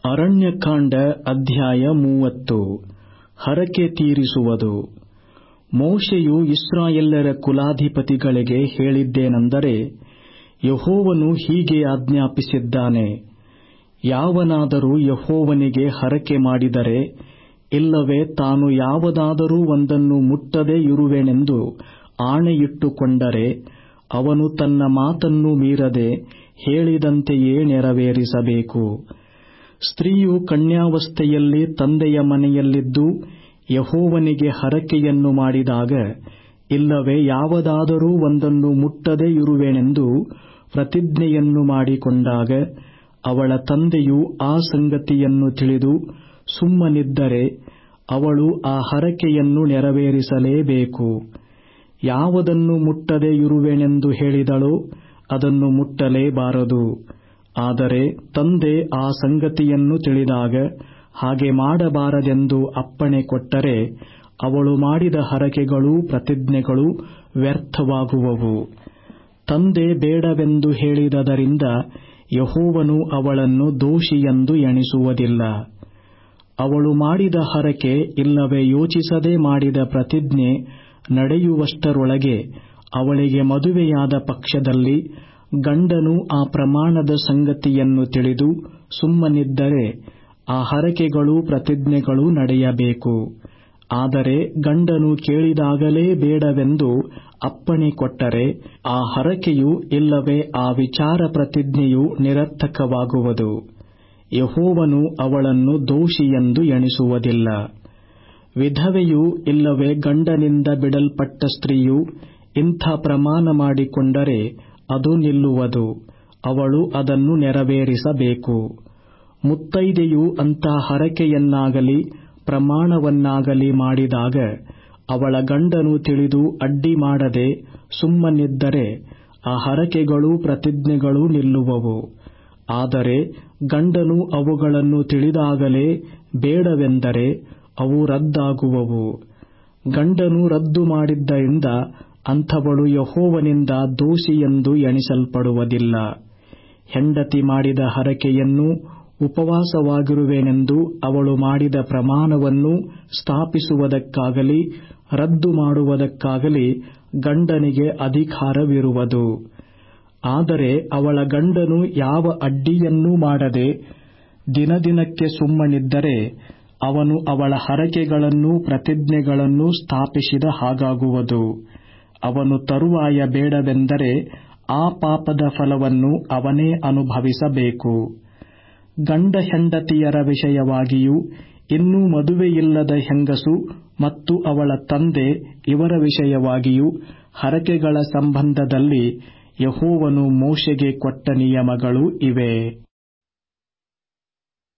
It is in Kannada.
ಅರಣ್ಯಕಾಂಡ ಅಧ್ಯಾಯ ಮೂವತ್ತು ಹರಕೆ ತೀರಿಸುವುದು ಮೋಶೆಯು ಇಸ್ರಾಯೇಲ್ಯರ ಕುಲಾಧಿಪತಿಗಳಿಗೆ ಹೇಳಿದ್ದೇನೆಂದರೆ ಯೆಹೋವನು ಹೀಗೆ ಆಜ್ಞಾಪಿಸಿದ್ದಾನೆ ಯಾವನಾದರೂ ಯೆಹೋವನಿಗೆ ಹರಕೆ ಮಾಡಿದರೆ ಇಲ್ಲವೇ ತಾನು ಯಾವುದಾದರೂ ಒಂದನ್ನು ಮುಟ್ಟದೆ ಇರುವೆನೆಂದು ಆಣೆಯಿಟ್ಟುಕೊಂಡರೆ ಅವನು ತನ್ನ ಮಾತನ್ನು ಮೀರದೆ ಹೇಳಿದಂತೆಯೇ ನೆರವೇರಿಸಬೇಕು ಸ್ತ್ರೀಯು ಕನ್ಯಾವಸ್ಥೆಯಲ್ಲಿ ತಂದೆಯ ಮನೆಯಲ್ಲಿದ್ದು ಯೆಹೋವನಿಗೆ ಹರಕೆಯನ್ನು ಮಾಡಿದಾಗ ಇಲ್ಲವೇ ಯಾವುದಾದರೂ ಒಂದನ್ನು ಮುಟ್ಟದೆ ಇರುವೆನೆಂದು ಪ್ರತಿಜ್ಞೆಯನ್ನು ಮಾಡಿಕೊಂಡಾಗ ಅವಳ ತಂದೆಯು ಆ ಸಂಗತಿಯನ್ನು ತಿಳಿದು ಸುಮ್ಮನಿದ್ದರೆ ಅವಳು ಆ ಹರಕೆಯನ್ನು ನೆರವೇರಿಸಲೇಬೇಕು ಯಾವುದನ್ನು ಮುಟ್ಟದೆ ಇರುವೆನೆಂದು ಹೇಳಿದಳೋ ಅದನ್ನು ಮುಟ್ಟಲೇಬಾರದು ಆದರೆ ತಂದೆ ಆ ಸಂಗತಿಯನ್ನು ತಿಳಿದಾಗ ಹಾಗೆ ಮಾಡಬಾರದೆಂದು ಅಪ್ಪಣೆ ಕೊಟ್ಟರೆ ಅವಳು ಮಾಡಿದ ಹರಕೆಗಳೂ ಪ್ರತಿಜ್ಞೆಗಳೂ ವ್ಯರ್ಥವಾಗುವವು ತಂದೆ ಬೇಡವೆಂದು ಹೇಳಿದದರಿಂದ ಯೆಹೋವನು ಅವಳನ್ನು ದೋಷಿಯೆಂದು ಎಣಿಸುವುದಿಲ್ಲ ಅವಳು ಮಾಡಿದ ಹರಕೆ ಇಲ್ಲವೇ ಯೋಚಿಸದೆ ಮಾಡಿದ ಪ್ರತಿಜ್ಞೆ ನಡೆಯುವಷ್ಟರೊಳಗೆ ಅವಳಿಗೆ ಮದುವೆಯಾದ ಪಕ್ಷದಲ್ಲಿ ಗಂಡನು ಆ ಪ್ರಮಾಣದ ಸಂಗತಿಯನ್ನು ತಿಳಿದು ಸುಮ್ಮನಿದ್ದರೆ ಆ ಹರಕೆಗಳೂ ಪ್ರತಿಜ್ಞೆಗಳೂ ನಡೆಯಬೇಕು ಆದರೆ ಗಂಡನು ಕೇಳಿದಾಗಲೇ ಬೇಡವೆಂದು ಅಪ್ಪಣೆ ಕೊಟ್ಟರೆ ಆ ಹರಕೆಯು ಇಲ್ಲವೇ ಆ ವಿಚಾರ ಪ್ರತಿಜ್ಞೆಯು ನಿರರ್ಥಕವಾಗುವುದು ಯೆಹೋವನು ಅವಳನ್ನು ದೋಷಿಯೆಂದು ಎಣಿಸುವುದಿಲ್ಲ ವಿಧವೆಯು ಇಲ್ಲವೇ ಗಂಡನಿಂದ ಬಿಡಲ್ಪಟ್ಟ ಸ್ತ್ರೀಯು ಇಂಥ ಪ್ರಮಾಣ ಮಾಡಿಕೊಂಡರೆ ಅದು ನಿಲ್ಲುವುದು ಅವಳು ಅದನ್ನು ನೆರವೇರಿಸಬೇಕು ಮುತ್ತೈದೆಯು ಅಂಥ ಹರಕೆಯನ್ನಾಗಲಿ ಪ್ರಮಾಣವನ್ನಾಗಲಿ ಮಾಡಿದಾಗ ಅವಳ ಗಂಡನು ತಿಳಿದು ಅಡ್ಡಿ ಮಾಡದೆ ಸುಮ್ಮನಿದ್ದರೆ ಆ ಹರಕೆಗಳೂ ಪ್ರತಿಜ್ಞೆಗಳೂ ನಿಲ್ಲುವವು ಆದರೆ ಗಂಡನು ಅವುಗಳನ್ನು ತಿಳಿದಾಗಲೇ ಬೇಡವೆಂದರೆ ಅವು ರದ್ದಾಗುವವು ಗಂಡನು ರದ್ದು ಮಾಡಿದ್ದರಿಂದ ಅಂಥವಳು ಯೆಹೋವನಿಂದ ದೋಷಿಯೆಂದು ಎಣಿಸಲ್ಪಡುವುದಿಲ್ಲ ಹೆಂಡತಿ ಮಾಡಿದ ಹರಕೆಯನ್ನು ಉಪವಾಸವಾಗಿರುವೆನೆಂದು ಅವಳು ಮಾಡಿದ ಪ್ರಮಾಣವನ್ನು ಸ್ಥಾಪಿಸುವುದಕ್ಕಾಗಲಿ ರದ್ದು ಮಾಡುವುದಕ್ಕಾಗಲಿ ಗಂಡನಿಗೆ ಅಧಿಕಾರವಿರುವುದು ಆದರೆ ಅವಳ ಗಂಡನು ಯಾವ ಅಡ್ಡಿಯನ್ನೂ ಮಾಡದೆ ದಿನದಿನಕ್ಕೆ ಸುಮ್ಮನಿದ್ದರೆ ಅವನು ಅವಳ ಹರಕೆಗಳನ್ನೂ ಪ್ರತಿಜ್ಞೆಗಳನ್ನೂ ಸ್ಥಾಪಿಸಿದ ಹಾಗಾಗುವುದು ಅವನು ತರುವಾಯ ಬೇಡವೆಂದರೆ ಆ ಪಾಪದ ಫಲವನ್ನು ಅವನೇ ಅನುಭವಿಸಬೇಕು ಗಂಡ ಹೆಂಡತಿಯರ ವಿಷಯವಾಗಿಯೂ ಇನ್ನೂ ಮದುವೆಯಿಲ್ಲದ ಹೆಂಗಸು ಮತ್ತು ಅವಳ ತಂದೆ ಇವರ ವಿಷಯವಾಗಿಯೂ ಹರಕೆಗಳ ಸಂಬಂಧದಲ್ಲಿ ಯೆಹೋವನು ಮೋಶೆಗೆ ಕೊಟ್ಟ ನಿಯಮಗಳು ಇವೇ